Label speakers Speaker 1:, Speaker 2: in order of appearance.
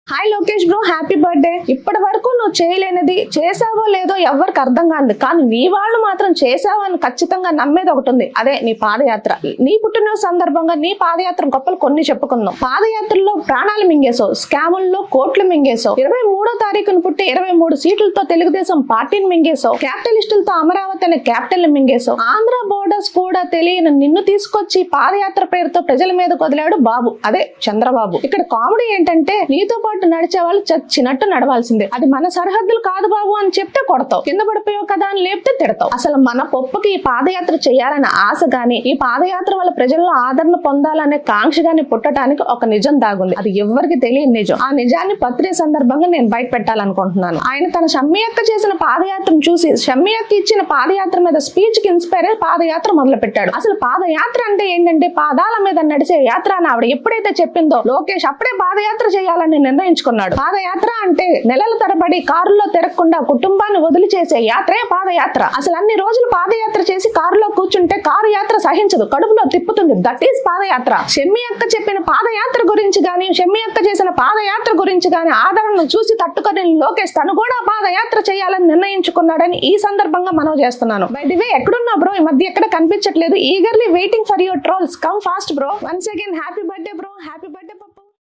Speaker 1: hi Lokesh bro happy birthday ఇప్పటి వరకు నువ్వు చేయలేనిది చేసావో లేదో ఎవరికి అర్థం కాదు కానీ నీ వాళ్ళు మాత్రం చేసావని ఖచ్చితంగా నమ్మేది ఒకటి ఉంది అదే నీ పాదయాత్ర నీ పుట్టినరోజు సందర్భంగా నీ పాదయాత్ర గొప్పలు కొన్ని చెప్పుకుందాం పాదయాత్రలో ప్రాణాలు మింగేసావు స్కాముల్లో కోట్లు మింగేసావు ఇరవై మూడో తారీఖున పుట్టి ఇరవై మూడు సీట్లతో తెలుగుదేశం పార్టీని మింగేసావు క్యాపిటలిస్టులతో అమరావతి అనే క్యాపిటల్ మింగేసావు ఆంధ్ర బోర్డర్స్ కూడా తెలియని నిన్ను తీసుకొచ్చి పాదయాత్ర పేరుతో ప్రజల మీద వదిలాడు బాబు అదే చంద్రబాబు ఇక్కడ కామెడీ ఏంటంటే నీతో పాటు నడిచే వాళ్ళు చచ్చినట్టు నడవాల్సిందే అది మన సరిహద్దులు కాదు బాబు అని చెప్తే కొడతావు కింద పడిపోయావు కదా అని లేపితే తిడతావు అసలు మన పప్పుకి ఈ పాదయాత్ర చేయాలనే ఆశ గాని ఈ పాదయాత్ర వల్ల ప్రజల్లో ఆదరణ పొందాలనే కాంక్ష గాని పుట్టడానికి ఒక నిజం దాగుంది అది ఎవరికి తెలియని నిజం ఆ నిజాన్ని పత్రిక సందర్భంగా నేను బయట పెట్టాలనుకుంటున్నాను ఆయన తన షమ్మి అక్క చేసిన పాదయాత్రను చూసి షమ్మి అక్క ఇచ్చిన పాదయాత్ర మీద స్పీచ్ కి ఇన్స్పైర్ అయి పాదయాత్ర మొదలు పెట్టాడు అసలు పాదయాత్ర అంటే ఏంటంటే పాదాల మీద నడిచే యాత్ర అని ఆవిడ ఎప్పుడైతే చెప్పిందో లోకేష్ అప్పుడే పాదయాత్ర చేయాలని నిర్ణయించుకున్నాడు పాదయాత్ర అంటే నెలల తరబడి కారులో తిరగకుండా కుటుంబాన్ని వదిలి చేసే యాత్రే పాదయాత్ర అసలు అన్ని రోజులు పాదయాత్ర చేసి కారులో కూర్చుంటే కారు యాత్ర సహించదు కడుపులో తిప్పుతుంది దట్ ఈస్ పాదయాత్ర షమ్మి అక్క చెప్పిన పాదయాత్ర గురించి గాని షమ్మి అక్క చేసిన పాదయాత్ర గురించి గాని ఆదరణను చూసి తట్టుకొని లోకేష్ తను కూడా పాదయాత్ర చేయాలని నిర్ణయించుకున్నాడని ఈ సందర్భంగా మనం చేస్తున్నాను బై ది వే ఎక్కడున్నా బ్రో ఈ మధ్య ఎక్కడ కనిపించట్లేదు eagerly waiting for your trolls come fast bro once again happy birthday bro happy